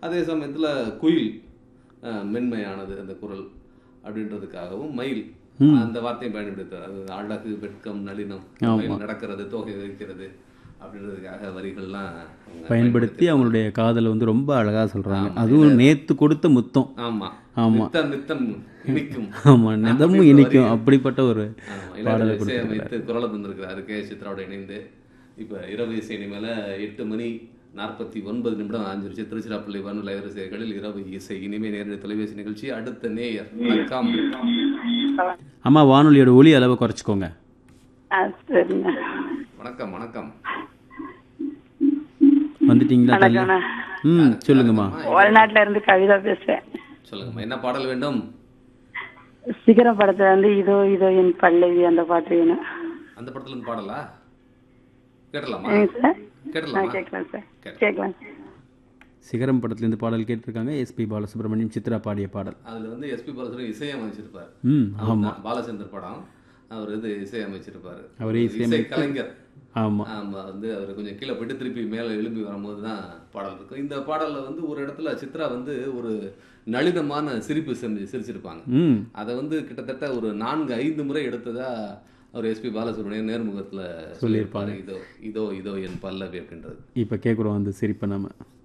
அதே சமயத்துல குயில் அஹ், மென்மையானது அந்த குரல் அப்படின்றதுக்காகவும் மயில் அந்த வார்த்தையை பயன்படுத்துறார் அது அழகு வெட்கம் நளினம் மயில் நடக்கிறது தோகை வைக்கிறது அப்படின்றதுக்காக வரிகள்லாம் அவங்க பயன்படுத்தி அவங்களுடைய காதலை வந்து ரொம்ப அழகா சொல்றாங்க அதுவும் நேத்து கொடுத்த முத்தம் ஆமா ஆமா. நித்தம் நித்தம் இனிக்கும் ஆமா நிதமும் இனிக்கும் அப்படிப்பட்ட ஒரு ஆமா, இளையராஜா இசையமைத்து குரலை தந்திருக்கிறாரு கே சித்ராவோட இணைந்து இப்ப இரவு இசை இனிமேல எட்டு மணி நாற்பத்தி ஒன்பது நிமிடம் ஆஞ்சிருச்சு திருச்சிராப்பள்ளி வானொலி அலைவரிசைகளில் இரவு இசை இனிமே நேரடி தொலைபேசி நிகழ்ச்சி அடுத்த நேயர் வணக்கம் அம்மா வானொலியோட ஒலி அளவை குறைச்சிக்கோங்க ஆ சரிங்க வணக்கம் வணக்கம் வந்துட்டீங்களா தள்ளி? வணக்கண்ணா ம் சொல்லுங்கம்மா வெளிநாட்டுல இருந்து கவிதா பேசுறேன் சொல்லுங்கம்மா என்ன பாடல் வேண்டும் சிகரம் படத்துல வந்து இதோ இதோ என் பல்லவி அந்த பாட்டு வேணும் அந்த படத்துல இருந்து பாடலா கேட்டலாமா ஏங்க சார் ஆ கேட்டலாமா கேட்கலாம் சார் கேட்கலாம். கேட்கலாம் சிகரம் படத்துலேருந்து பாடல் கேட்டிருக்காங்க எஸ்பி பாலசுப்ரமணியம் சித்ரா பாடிய பாடல் அதுல வந்து எஸ்பி பாலசுரன் இசையமைச்சிருப்பார் ம் ஆமா பாலச்சந்தர் படம் அவர் இது இசையமைச்சிருப்பாரு அவரே இசை கலைஞர் ஆமா ஆமா வந்து அவர் கொஞ்சம் கீழே போயிட்டு திருப்பி மேலே எழும்பி வரும்போது தான் பாடல் இருக்கும் இந்த பாடல்ல வந்து ஒரு இடத்துல சித்ரா வந்து ஒரு நளினமான சிரிப்பு செஞ்சு சிரிச்சிருப்பாங்க ம் அதை வந்து கிட்டத்தட்ட ஒரு நான்கு ஐந்து முறை எடுத்ததா அவர் எஸ்பி பாலசுப்ரமணியன் நேர்முகத்துல சொல்லியிருப்பாரு இதோ இதோ இதோ என் பல்லவி அப்படின்றது இப்போ கேட்குறோம் அந்த சிரிப்பை நம்ம